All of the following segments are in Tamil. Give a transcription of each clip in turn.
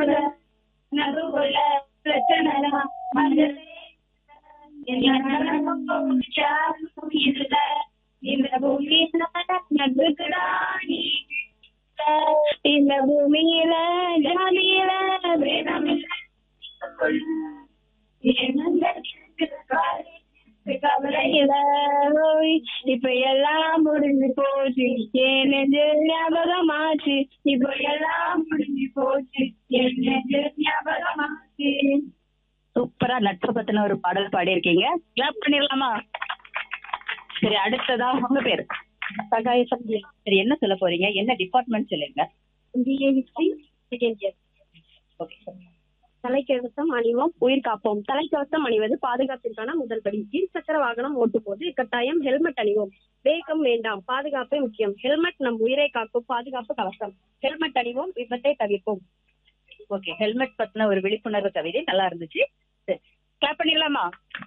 நடுவுல நடுவுல பிரச்சனை மனதே என்ன நடக்கும் யாருக்கும் இதுல இந்த பூமியில நடுக்குடா நீ இந்த பூமியில ஜாதியில வேதமில்ல கவலையில ஓய், இப்ப எல்லாம் முடிஞ்சு போச்சு என் நெஞ்சு ஞாபகமாச்சு இப்ப எல்லாம் முடிஞ்சு போச்சு என் நெஞ்சு ஞாபகமாச்சு சூப்பரா நட்பு பத்தின ஒரு பாடல் பாடியிருக்கீங்க கிளாப் பண்ணிடலாமா சரி அடுத்ததா உங்க பேரு சகாய சந்தியா சரி என்ன சொல்ல போறீங்க என்ன டிபார்ட்மெண்ட் சொல்லுங்க BA history second year okay தலைக்கவசம் அணிவோம் உயிர் காப்போம் தலைக்கவசம் அணிவது பாதுகாப்பிற்கான முதல் படி இருசக்கர வாகனம் ஓட்டும் போது கட்டாயம் ஹெல்மெட் அணிவோம் வேகம் வேண்டாம் பாதுகாப்பே முக்கியம் ஹெல்மெட் நம் உயிரை காக்கும் பாதுகாப்பு கவசம் ஹெல்மெட் அணிவோம் விபத்தை தவிர்ப்போம் ஓகே ஹெல்மெட் பத்தின ஒரு விழிப்புணர்வு கவிதை நல்லா இருந்துச்சு சரி கிளாப் பண்ணிடலாமா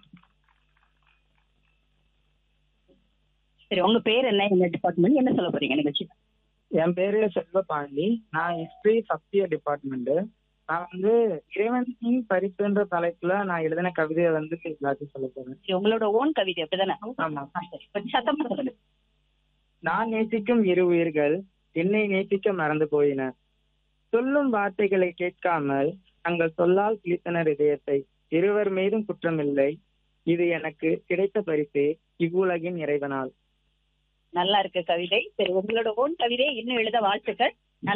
சரி உங்க பேர் என்ன என்ன டிபார்ட்மெண்ட் என்ன சொல்ல போறீங்க நிகழ்ச்சி என் பேரு செல்வபாண்டி நான் ஹிஸ்டரி ஃபர்ஸ்ட் இயர் டிபார்ட்மெண்ட் நான் வந்து இறைவனின் பரிசுன்ற தலைப்புல நான் எழுதின கவிதையை வந்து எல்லாத்தையும் சொல்ல போறேன் சரி உங்களோட ஓன் கவிதை அப்படிதானே ஆமா ஆ, சரி கொஞ்சம் சத்தமா சொல்லுங்க நான் நேசிக்கும் இரு உயிர்கள் என்னை நேசிக்க மறந்து போயின சொல்லும் வார்த்தைகளை கேட்காமல் தங்கள் சொல்லால் கிழித்தனர் இதயத்தை இருவர் மீதும் குற்றமில்லை இது எனக்கு கிடைத்த பரிசு இவ்வுலகின் இறைவனால் நல்லா இருக்கு கவிதை சரி உங்களோட ஓன் கவிதை இன்னும் எழுத வாழ்த்துக்கள்